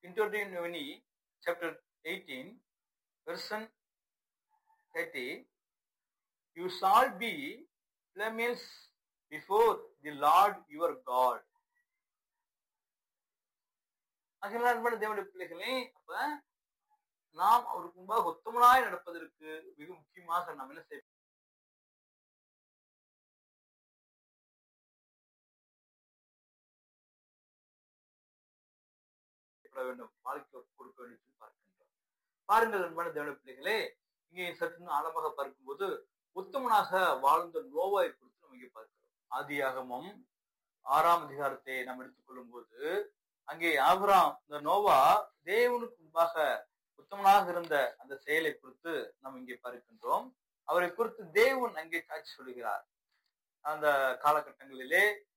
Deuteronomy chapter 18, verse 30, you shall be blameless before the Lord your God. அகில அன்பான தேவனுடைய பிள்ளைகளே அப்ப நாம் அவருக்கு முன்பாக உத்தமனாய் நடப்பதற்கு மிக முக்கியமாக நாம் என்ன செய்ய செய்யப்பட வேண்டும் வாழ்க்கை கொடுக்க வேண்டும் என்று பார்க்கின்றோம் பாருங்கள் அன்பான தேவனுடைய பிள்ளைகளே இங்கே சற்று ஆழமாக பார்க்கும்போது உத்தமனாக வாழ்ந்த நோவாவை குறித்து நம்ம இங்கே பார்க்கிறோம் ஆதியாகமம் ஆறாம் அதிகாரத்தை நாம் எடுத்துக்கொள்ளும் போது அங்கே ஆபிராம் இந்த நோவா தேவனுக்கு முன்பாக உத்தமனாக இருந்த அந்த செயலை குறித்து நாம் இங்கே பார்க்கின்றோம் அவரை குறித்து தேவன் அங்கே காட்சி சொல்கிறார் அந்த காலகட்டங்களிலே